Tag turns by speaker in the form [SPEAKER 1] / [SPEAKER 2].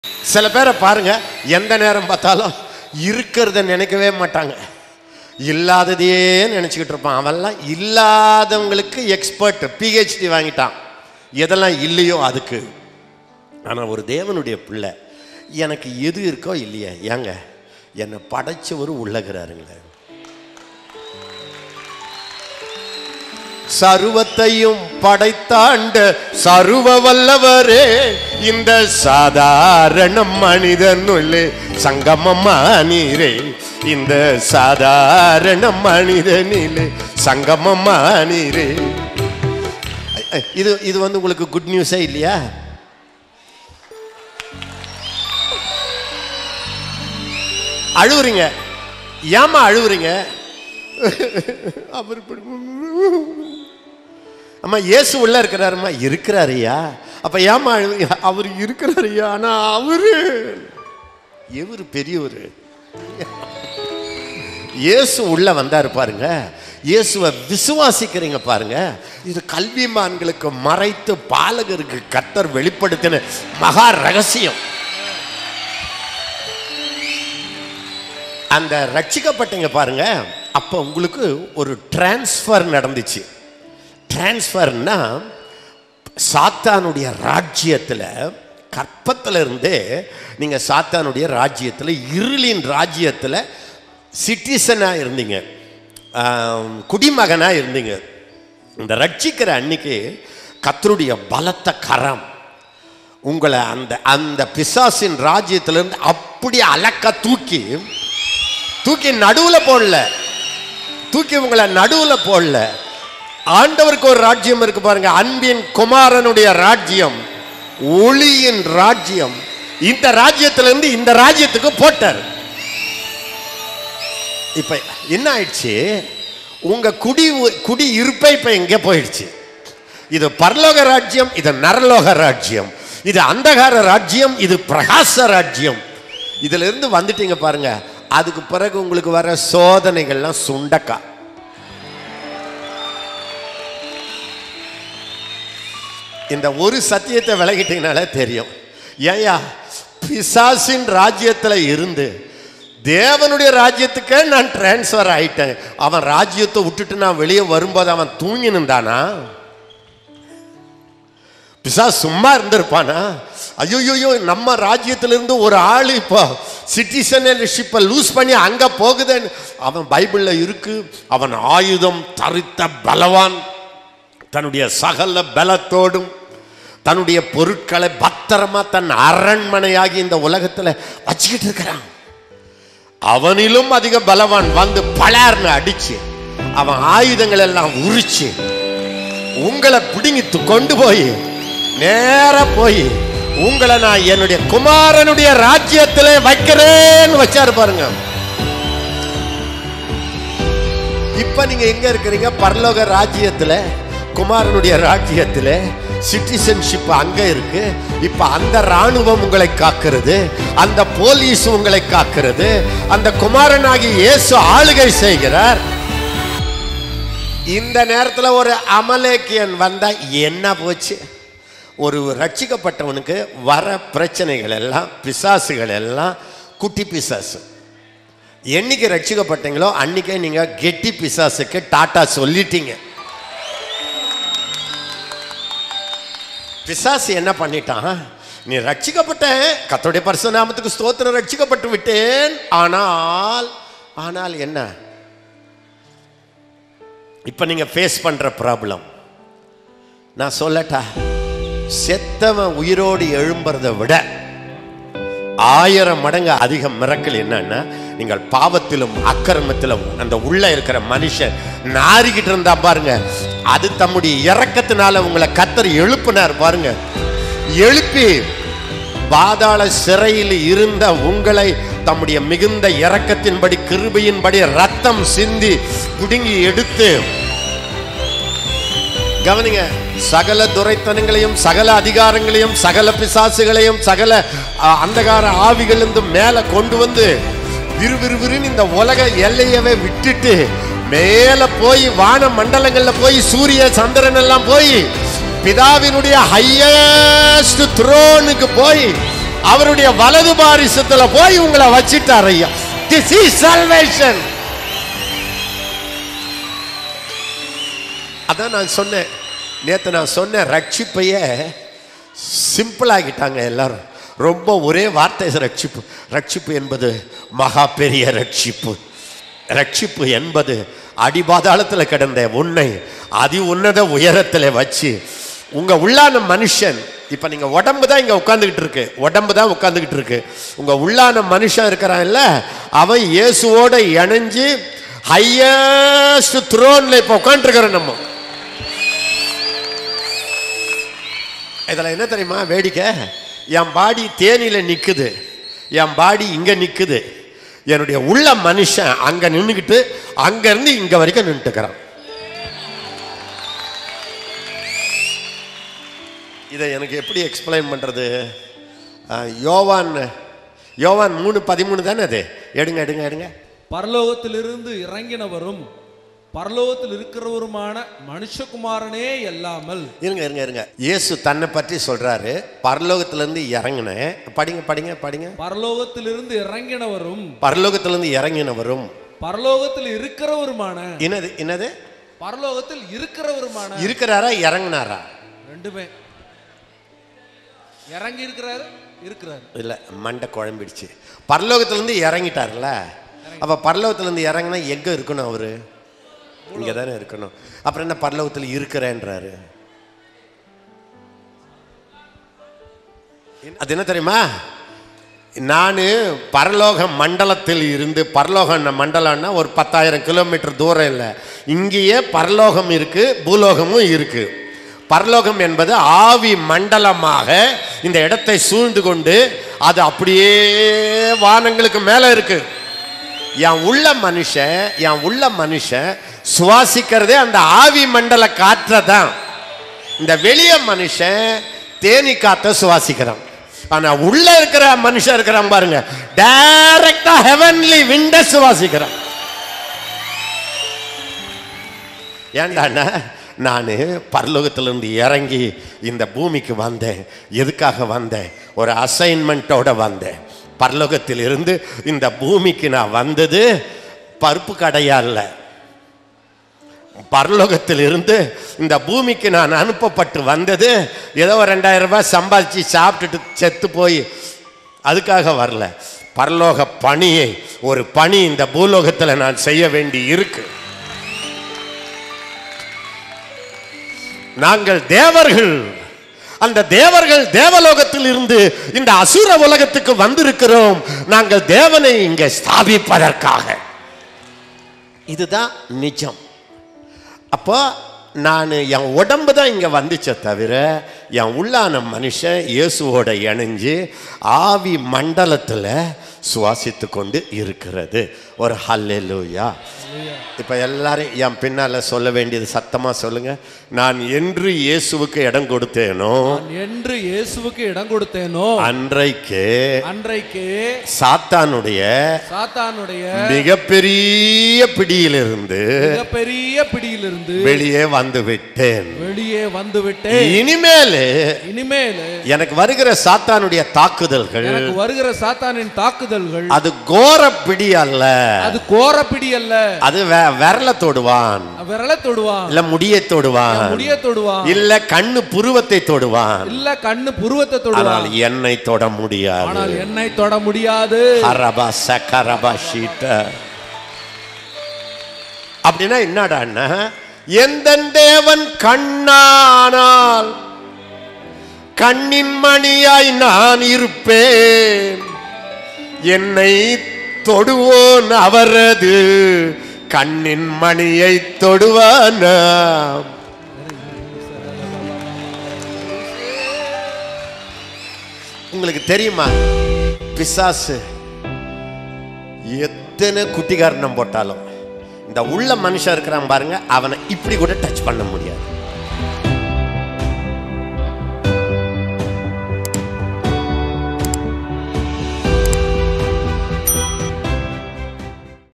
[SPEAKER 1] சில பேரை பாருங்க எந்த நேரம் பார்த்தாலும் இருக்கிறத நினைக்கவே மாட்டாங்க இல்லாததையே நினச்சிக்கிட்டு இருப்பான் அவன்லாம் இல்லாதவங்களுக்கு எக்ஸ்பர்ட் பிஹெச்டி வாங்கிட்டான் எதெல்லாம் இல்லையோ அதுக்கு ஆனால் ஒரு தேவனுடைய பிள்ளை எனக்கு எது இருக்கோ இல்லையே ஏங்க என்னை படைச்சவர் உள்ளகிறாருங்களே சருவத்தையும் படைத்தாண்ட சருவ வல்லவரே இந்த சாதாரண மனிதனுள்ளே சங்கமம்மா நீரே இந்த சாதாரண மனிதனிலே சங்கமம்மா நீரே இது இது வந்து உங்களுக்கு குட் நியூஸே இல்லையா அழுவுறீங்க ஏமா அழுவுறீங்க அவர் இப்படி அம்மா இயேசு உள்ள இருக்கிறாருமா இருக்கிறாருயா அப்ப ஏமா அழுவுறீங்க அவர் இருக்கிறாருயா ஆனா அவரு எவரு பெரியவர் இயேசு உள்ள வந்தாரு பாருங்க இயேசுவை விசுவாசிக்கிறீங்க பாருங்க இது கல்விமான்களுக்கு மறைத்து பாலகருக்கு கத்தர் வெளிப்படுத்தின மகா ரகசியம் அந்த ரட்சிக்கப்பட்டீங்க பாருங்க அப்போ உங்களுக்கு ஒரு டிரான்ஸ்ஃபர் நடந்துச்சு டிரான்ஸ்ஃபர்னா சாத்தானுடைய ராஜ்யத்தில் கற்பத்தில் இருந்தே நீங்கள் சாத்தானுடைய ராஜ்யத்தில் இருளின் ராஜ்யத்தில் சிட்டிசனாக இருந்தீங்க ஆம், குடிமகனாக இருந்தீங்க இந்த ரட்சிக்கிற அன்னைக்கு கத்தருடைய பலத்த கரம் உங்களை அந்த அந்த பிசாசின் ராஜ்யத்திலிருந்து அப்படி அலக்க தூக்கி தூக்கி நடுவில் போடல தூக்கி உங்களை நடுவில் போடல ஆண்டவருக்கு ஒரு ராஜ்யம் இருக்கு பாருங்க அன்பின் குமாரனுடைய ராஜ்யம் ஒளியின் ராஜ்யம் இந்த ராஜ்யத்திலிருந்து இந்த ராஜ்யத்துக்கு போட்டார் இப்ப என்ன ஆயிடுச்சு உங்க குடி குடி இருப்பை இப்ப எங்க போயிடுச்சு இது பரலோக ராஜ்யம் இது நரலோக ராஜ்யம் இது அந்தகார ராஜ்யம் இது பிரகாச ராஜ்யம் இதுல இருந்து வந்துட்டீங்க பாருங்க அதுக்கு பிறகு உங்களுக்கு வர சோதனைகள்லாம் சுண்டக்கா இந்த ஒரு சத்தியத்தை விலகிட்டீங்கனாலே தெரியும் ஏயா பிசாசின் ராஜ்யத்துல இருந்து தேவனுடைய ராஜ்யத்துக்கே நான் டிரான்ஸ்ஃபர் ஆயிட்டேன் அவன் ராஜ்யத்தை விட்டுட்டு நான் வெளியே வரும்போது அவன் தூங்கினுந்தானா பிசா சும்மா இருந்திருப்பானா ஐயோயோ நம்ம ராஜ்யத்திலிருந்து ஒரு ஆள் இப்போ சிட்டிசன்ஷிப்பை லூஸ் பண்ணி அங்க போகுதுன்னு அவன் பைபிள்ல இருக்கு அவன் ஆயுதம் தரித்த பலவான் தன்னுடைய சகல பலத்தோடும் தன்னுடைய பொருட்களை பத்திரமா தன் அரண்மனையாகி இந்த உலகத்துல வச்சுக்கிட்டு இருக்கிறான் அவனிலும் அதிக பலவான் வந்து பலார்னு அடிச்சு அவன் ஆயுதங்கள் எல்லாம் உரிச்சு உங்களை பிடுங்கி து- கொண்டு போய் நேர போய் உங்களை நான் என்னுடைய குமாரனுடைய ராஜ்யத்திலே வைக்கிறேன்னு வச்சாரு பாருங்க இப்ப நீங்க எங்க இருக்கிறீங்க பரலோக ராஜ்யத்துல குமாரனுடைய ராஜ்யத்துல சிட்டிசன்ஷிப் அங்க இருக்கு இப்ப அந்த ராணுவம் உங்களை காக்கிறது அந்த போலீஸ் உங்களை காக்கிறது அந்த குமாரனாகி இயேசு ஆளுகை செய்கிறார் இந்த நேரத்துல ஒரு அமலேக்கியன் வந்தா என்ன போச்சு ஒரு ரட்சிக்கப்பட்டவனுக்கு வர பிரச்சனைகள் எல்லாம் பிசாசுகள் எல்லாம் குட்டி பிசாசு என்னைக்கு ரட்சிக்கப்பட்டீங்களோ அன்னைக்கே நீங்க கெட்டி பிசாசுக்கு டாட்டா சொல்லிட்டீங்க பிசாசு என்ன பண்ணிட்டான் நீ ரட்சிக்கப்பட்ட கத்தோடைய பரிசுநாமத்துக்கு ஸ்தோத்திரம் ரட்சிக்கப்பட்டு விட்டேன் ஆனால் ஆனால் என்ன இப்ப நீங்க ஃபேஸ் பண்ற ப்ராப்ளம் நான் சொல்லட்டா செத்தவன் உயிரோடு எழும்புறதை விட ஆயிரம் மடங்கு அதிக மிரக்கல் என்னன்னா நீங்கள் பாவத்திலும் அக்கிரமத்திலும் அந்த உள்ள இருக்கிற மனுஷன் நாரிக்கிட்டு இருந்தா பாருங்க அது தம்முடைய இறக்கத்தினால உங்களை கத்தர் எழுப்பினார் பாருங்க எழுப்பி பாதாள சிறையில் இருந்த உங்களை தம்முடைய மிகுந்த இரக்கத்தின்படி கிருபையின்படி ரத்தம் சிந்தி புடுங்கி எடுத்து கவனிங்க சகல துரைத்தனங்களையும் சகல அதிகாரங்களையும் சகல பிசாசுகளையும் சகல அ, அந்தகார ஆவிகளிலிருந்து மேல கொண்டு வந்து விறுவிறுவிறுன்னு இந்த உலக எல்லையவே விட்டுட்டு மேல போய் வான மண்டலங்கள்ல போய் சூரிய சந்திரன் எல்லாம் போய் பிதாவினுடைய ஹையஸ்ட் த்ரோனுக்கு போய் அவருடைய வலது பாரிசத்துல போய் உங்களை வச்சிட்டார் ஐயா திஸ் இஸ் salvation அதான் நான் சொன்னேன் நேத்து நான் சொன்னேன் ரட்சிப்பைய சிம்பிள் ஆகிட்டாங்க எல்லாரும் ரொம்ப ஒரே வார்த்தை ரட்சிப்பு ரட்சிப்பு என்பது மகா பெரிய ரட்சிப்பு ரட்சிப்பு என்பது அடிபாதாளத்தில் கிடந்த உன்னை அதி உன்னத உயரத்தில் வச்சு உங்க உள்ளான மனுஷன் இப்ப நீங்க உடம்பு தான் இங்க உட்காந்துக்கிட்டு இருக்கு உடம்பு தான் உட்காந்துக்கிட்டு இருக்கு உங்க உள்ளான மனுஷன் இருக்கிறான்ல அவன் இயேசுவோட இணைஞ்சு ஹையஸ்ட் த்ரோன்ல இப்ப உட்காந்துருக்கிறோம் நம்ம இதில் என்ன தெரியுமா வேடிக்கை என் பாடி தேனியில நிக்குது என் பாடி இங்க நிக்குது என்னுடைய உள்ள மனுஷன் அங்க நின்றுக்கிட்டு அங்க இருந்து இங்க வரைக்கும் நின்றுக்கிறான் இதை எனக்கு எப்படி எக்ஸ்பிளைன் பண்றது அஹ், யோவான் யோவான் மூணு பதிமூணு தானே அது எடுங்க எடுங்க எடுங்க
[SPEAKER 2] பரலோகத்திலிருந்து இறங்கினவரும் பரலோகத்தில் இருக்கிறவருமான மனுஷகுமாரனே அல்லாமல்
[SPEAKER 1] இருங்க இருங்க இருங்க இயேசு தன்னை பற்றி சொல்றாரு பரலோகத்திலிருந்து இறங்கினேன் படிங்க படிங்க படிங்க
[SPEAKER 2] பரலோகத்திலிருந்து இறங்கினவரும்
[SPEAKER 1] பரலோகத்திலிருந்து இறங்கினவரும்
[SPEAKER 2] பரலோகத்தில் இருக்கிறவருமான
[SPEAKER 1] என்னது என்னது
[SPEAKER 2] பரலோகத்தில் இருக்கிறவருமான
[SPEAKER 1] இருக்கிறாரா இறங்குனாரா
[SPEAKER 2] ரெண்டுமே இறங்கி இருக்கிறாரு இருக்கிறாரு
[SPEAKER 1] இல்ல மண்டை குழம்பிடுச்சு பரலோகத்திலிருந்து இறங்கிட்டார்ல அப்ப பரலோகத்திலிருந்து இறங்கினா எங்க இருக்கணும் அவரு இங்க தானே இருக்கணும் அப்புறம் என்ன பரலோகத்தில் இருக்கிறேன்றாரு அது என்ன தெரியுமா நான் பரலோக மண்டலத்தில் இருந்து பரலோக மண்டலம்னா ஒரு பத்தாயிரம் கிலோமீட்டர் தூரம் இல்லை இங்கேயே பரலோகம் இருக்கு பூலோகமும் இருக்கு பரலோகம் என்பது ஆவி மண்டலமாக இந்த இடத்தை சூழ்ந்து கொண்டு அது அப்படியே வானங்களுக்கு மேலே இருக்கு என் உள்ள மனுஷன் என் உள்ள மனுஷன் சுவாசிக்கிறதே அந்த ஆவி மண்டல காற்றை தான் இந்த வெளிய மனுஷன் தேனி காத்த சுவாசிக்கிறான் ஆனா உள்ள இருக்கிற மனுஷன் இருக்கிறான் பாருங்க டைரக்டா ஹெவன்லி விண்ட சுவாசிக்கிறான் ஏண்டாண்ணா நான் பரலோகத்திலிருந்து இறங்கி இந்த பூமிக்கு வந்தேன் எதுக்காக வந்தேன் ஒரு அசைன்மெண்ட்டோட வந்தேன் பரலோகத்தில் இருந்து இந்த பூமிக்கு நான் வந்தது பருப்பு கடையா இல்லை பரலோகத்தில் இருந்து இந்த பூமிக்கு நான் அனுப்பப்பட்டு வந்தது ஏதோ ஒரு ரெண்டாயிரம் ரூபாய் சம்பாதிச்சு சாப்பிட்டுட்டு செத்து போய் அதுக்காக வரல பரலோக பணியை ஒரு பணி இந்த பூலோகத்தில் நான் செய்ய வேண்டி இருக்கு நாங்கள் தேவர்கள் அந்த தேவர்கள் தேவலோகத்தில் இருந்து இந்த அசுர உலகத்துக்கு வந்திருக்கிறோம் நாங்கள் தேவனை இங்கே ஸ்தாபிப்பதற்காக இதுதான் நிஜம் அப்போ நான் என் உடம்பு தான் இங்கே வந்துச்சே தவிர என் உள்ளான மனுஷன் இயேசுவோட இணைஞ்சு ஆவி மண்டலத்தில் சுவாசித்து கொண்டு இருக்கிறது ஒரு ஹல்லேலூயா இப்போ எல்லாரும் என் பின்னால சொல்ல வேண்டியது சத்தமாக சொல்லுங்க நான் என்று இயேசுவுக்கு இடம் கொடுத்தேனோ
[SPEAKER 2] நான் என்று இயேசுவுக்கு இடம் கொடுத்தேனோ
[SPEAKER 1] அன்றைக்கு
[SPEAKER 2] அன்றைக்கு
[SPEAKER 1] சாத்தானுடைய
[SPEAKER 2] சாத்தானுடைய
[SPEAKER 1] மிகப்பெரிய பிடியிலிருந்து
[SPEAKER 2] மிகப்பெரிய பிடியிலிருந்து
[SPEAKER 1] வெளியே வந்து விட்டேன்
[SPEAKER 2] வெளியே வந்து விட்டேன்
[SPEAKER 1] இனிமேலு
[SPEAKER 2] இனிமேல்
[SPEAKER 1] எனக்கு வருகிற சாத்தானுடைய தாக்குதல்கள்
[SPEAKER 2] எனக்கு வருகிற சாத்தானின் தாக்குதல்கள்
[SPEAKER 1] அது கோர பிடி அல்ல
[SPEAKER 2] அது கோர பிடி அல்ல
[SPEAKER 1] அது வெ- விரல தொடுவான்
[SPEAKER 2] விரல தொடுவான்
[SPEAKER 1] இல்ல முடியை தொடுவான்
[SPEAKER 2] முடிய தொடுவான்
[SPEAKER 1] இல்ல கண்ணு புருவத்தை தொடுவான்
[SPEAKER 2] இல்ல கண்ணு புருவத்தை
[SPEAKER 1] ஆனால்
[SPEAKER 2] தொடுவான்
[SPEAKER 1] என்னை தொட முடியாது
[SPEAKER 2] ஆனால் என்னை தொட முடியாது
[SPEAKER 1] ஹரபா சக்கரபா ஷீட்ட அப்படின்னா என்னடான்னா எந்த தேவன் கண்ணானால் கண்ணின் மணியாய் நான் இருப்பேன் என்னை தொடுவோன் அவரது கண்ணின் மணியை தொடுவானாம் உங்களுக்கு தெரியுமா பிசாசு எத்தனை குட்டிகாரணம் போட்டாலும் இந்த உள்ள மனுஷன் இருக்கிறான் பாருங்க அவனை இப்படி கூட டச் பண்ண முடியாது